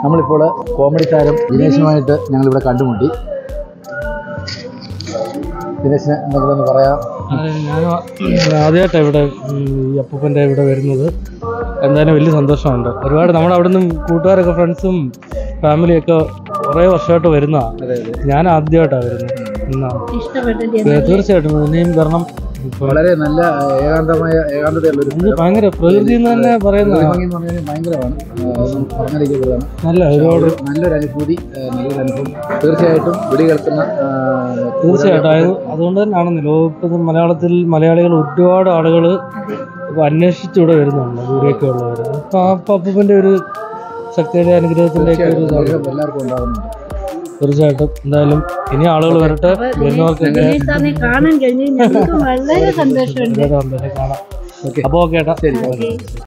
നമ്മളിപ്പോൾ കോമഡി താരം ദിനേശുമായിട്ട് ഞങ്ങളിവിടെ കണ്ടുമുട്ടി ദിനേശിന് എന്തെങ്കിലും ഒന്ന് പറയാം ഞാൻ ആദ്യമായിട്ടാണ് ഇവിടെ ഉം, ഈ അപ്പൂപ്പൻ്റെ ഇവിടെ വരുന്നത് എന്തായാലും വലിയ സന്തോഷമുണ്ട് ഒരുപാട് നമ്മുടെ അവിടെ നിന്നും കൂട്ടുകാരൊക്കെ ഫ്രണ്ട്സും ഫാമിലിയൊക്കെ കുറേ വർഷമായിട്ട് വരുന്നതാണ് അതെ അതെ ഞാൻ ആദ്യമായിട്ടാണ് വരുന്നത് എന്നാ ഇഷ്ടപ്പെട്ടിട്ട് തീർച്ചയായിട്ടും ഇനിയും കാരണം ഇപ്പോൾ വളരെ നല്ല ഏഹ്, ഏകാന്തമായ ഏകാന്തതയുള്ള ഒരു ഇത് ഭയങ്കര പ്രകൃതി എന്ന് തന്നെ പറയുന്നതാണ് ഭംഗി എന്ന് പറഞ്ഞാൽ ഭയങ്കരമാണ് ഏഹ്, നമുക്ക് പറഞ്ഞറിയിക്കപ്പെടുകയാണ് നല്ല ഒരുപാട് ഒരു നല്ലൊരു അനുഭൂതി ഏഹ്, നല്ലൊരു അനുഭവം തീർച്ചയായിട്ടും വെടി കേൾക്കുന്ന ഏഹ്, തീർച്ചയായിട്ടും അത് അതുകൊണ്ട് തന്നെയാണ് ലോകത്ത് മലയാളത്തിൽ മലയാളികൾ ഒരുപാട് ആളുകൾ ഇപ്പോൾ അന്വേഷിച്ച് ഇവിടെ വരുന്നുണ്ട് ദൂരെയൊക്കെ ഉള്ളവർ അപ്പോൾ ആ അപ്പൂപ്പൻ്റെ ഒരു ശക്തിയുടെ അനുഗ്രഹത്തിൻ്റെ ഒക്കെ ഒരു ഇതാണ് തീർച്ചയായിട്ടും എല്ലാവർക്കും ഉണ്ടാകുന്നുണ്ട് തീർച്ചയായിട്ടും എന്തായാലും ഇനി ആളുകൾ വരട്ടെ വരുന്നവർക്കൊക്കെ ദിനേശ് സാറിനെ കാണാൻ കഴിഞ്ഞ് ഞങ്ങൾക്ക് വളരെ സന്തോഷമുണ്ട് കാണാം ഓക്കെ അപ്പോൾ ഓക്കെ ഏട്ടാ ശരി